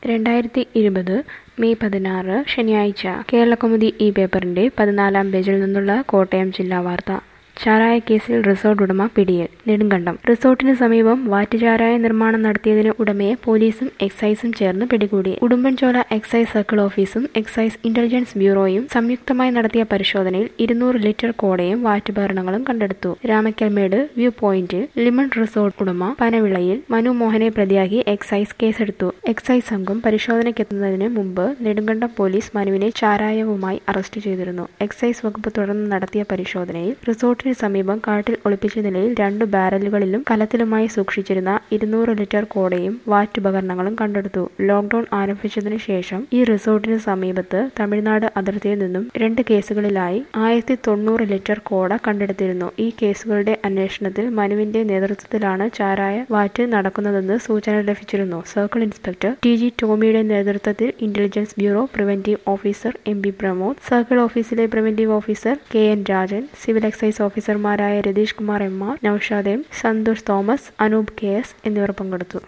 രണ്ടായിരത്തി ഇരുപത് മെയ് പതിനാറ് ശനിയാഴ്ച കേരളകൗമുദി ഈ പേപ്പറിന്റെ പതിനാലാം പേജിൽ നിന്നുള്ള കോട്ടയം ജില്ലാ വാർത്ത ചാരായ കേസിൽ റിസോർട്ട് ഉടമ പിടിയിൽ നെടുങ്കണ്ടം റിസോർട്ടിന് സമീപം വാറ്റുചാരായ നിർമ്മാണം നടത്തിയതിന് ഉടമയെ പോലീസും എക്സൈസും ചേർന്ന് പിടികൂടി ഉടുമ്പൻചോല എക്സൈസ് സർക്കിൾ ഓഫീസും എക്സൈസ് ഇന്റലിജൻസ് ബ്യൂറോയും സംയുക്തമായി നടത്തിയ പരിശോധനയിൽ ഇരുന്നൂറ് ലിറ്റർ കോടയും വാറ്റുപകരണങ്ങളും കണ്ടെടുത്തു രാമക്കൽമേട് വ്യൂ പോയിന്റിൽ ലിമൺ റിസോർട്ട് ഉടമ പനവിളയിൽ മനു മോഹനെ പ്രതിയാക്കി എക്സൈസ് കേസെടുത്തു എക്സൈസ് സംഘം പരിശോധനയ്ക്കെത്തുന്നതിന് മുമ്പ് നെടുങ്കണ്ടം പോലീസ് മനുവിനെ ചാരായവുമായി അറസ്റ്റ് ചെയ്തിരുന്നു എക്സൈസ് വകുപ്പ് തുടർന്ന് നടത്തിയ പരിശോധനയിൽ റിസോർട്ടിന് സമീപം കാട്ടിൽ ഒളിപ്പിച്ച നിലയിൽ രണ്ടു ബാരലുകളിലും കലത്തിലുമായി സൂക്ഷിച്ചിരുന്ന ഇരുന്നൂറ് ലിറ്റർ കോടയും വാറ്റുപകരണങ്ങളും കണ്ടെടുത്തു ലോക്ഡൌൺ ആരംഭിച്ചതിനു ശേഷം ഈ റിസോർട്ടിന് സമീപത്ത് തമിഴ്നാട് അതിർത്തിയിൽ നിന്നും രണ്ട് കേസുകളിലായി ആയിരത്തി തൊണ്ണൂറ് ലിറ്റർ കോട കണ്ടെടുത്തിരുന്നു ഈ കേസുകളുടെ അന്വേഷണത്തിൽ മനുവിന്റെ നേതൃത്വത്തിലാണ് ചാരായ വാറ്റ് നടക്കുന്നതെന്ന് സൂചന ലഭിച്ചിരുന്നു സർക്കിൾ ഇൻസ്പെക്ടർ ടി ജി ടോമിയുടെ നേതൃത്വത്തിൽ intelligence bureau preventive officer M B Pramod circle ഓഫീസിലെ preventive officer K N Rajan civil excise ഓഫീസർമാരായ Ratheesh Kumar M R Noushad M Santhosh Thomas Anoop K S എന്നിവർ പങ്കെടുത്തു